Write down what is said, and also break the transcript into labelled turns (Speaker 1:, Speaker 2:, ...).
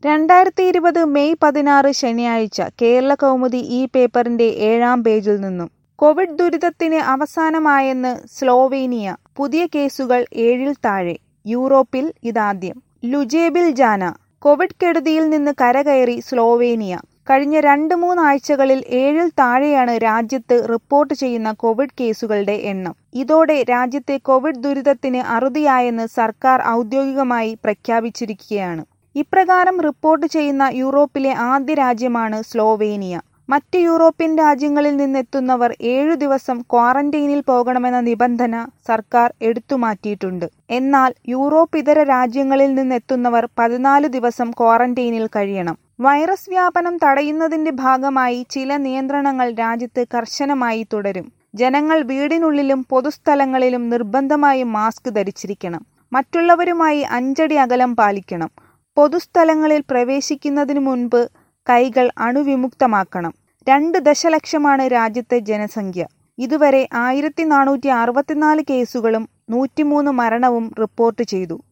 Speaker 1: രണ്ടായിരത്തി ഇരുപത് മെയ് പതിനാറ് ശനിയാഴ്ച കേരളകൗമുദി ഈ പേപ്പറിന്റെ ഏഴാം പേജിൽ നിന്നും കോവിഡ് ദുരിതത്തിന് അവസാനമായെന്ന് സ്ലോവേനിയ പുതിയ കേസുകൾ ഏഴിൽ താഴെ യൂറോപ്പിൽ ഇതാദ്യം ലുജേബിൽ ജാന കോവിഡ് കെടുതിയിൽ നിന്ന് കരകയറി സ്ലോവേനിയ കഴിഞ്ഞ രണ്ട് മൂന്നാഴ്ചകളിൽ ഏഴിൽ താഴെയാണ് രാജ്യത്ത് റിപ്പോർട്ട് ചെയ്യുന്ന കോവിഡ് കേസുകളുടെ എണ്ണം ഇതോടെ രാജ്യത്തെ കോവിഡ് ദുരിതത്തിന് അറുതിയായെന്ന് സർക്കാർ ഔദ്യോഗികമായി പ്രഖ്യാപിച്ചിരിക്കുകയാണ് ഇപ്രകാരം റിപ്പോർട്ട് ചെയ്യുന്ന യൂറോപ്പിലെ ആദ്യ രാജ്യമാണ് സ്ലോവേനിയ മറ്റ് യൂറോപ്യൻ രാജ്യങ്ങളിൽ നിന്നെത്തുന്നവർ ഏഴു ദിവസം ക്വാറന്റൈനിൽ പോകണമെന്ന നിബന്ധന സർക്കാർ എടുത്തുമാറ്റിയിട്ടുണ്ട് എന്നാൽ യൂറോപ്പ് ഇതര രാജ്യങ്ങളിൽ നിന്നെത്തുന്നവർ പതിനാല് ദിവസം ക്വാറന്റൈനിൽ കഴിയണം വൈറസ് വ്യാപനം തടയുന്നതിന്റെ ഭാഗമായി ചില നിയന്ത്രണങ്ങൾ രാജ്യത്ത് കർശനമായി തുടരും ജനങ്ങൾ വീടിനുള്ളിലും പൊതുസ്ഥലങ്ങളിലും നിർബന്ധമായും മാസ്ക് ധരിച്ചിരിക്കണം മറ്റുള്ളവരുമായി അഞ്ചടി അകലം പാലിക്കണം പൊതുസ്ഥലങ്ങളിൽ പ്രവേശിക്കുന്നതിനു മുൻപ് കൈകൾ അണുവിമുക്തമാക്കണം രണ്ട് ദശലക്ഷമാണ് രാജ്യത്തെ ജനസംഖ്യ ഇതുവരെ ആയിരത്തി നാനൂറ്റി അറുപത്തിനാല് കേസുകളും നൂറ്റിമൂന്ന് മരണവും റിപ്പോർട്ട് ചെയ്തു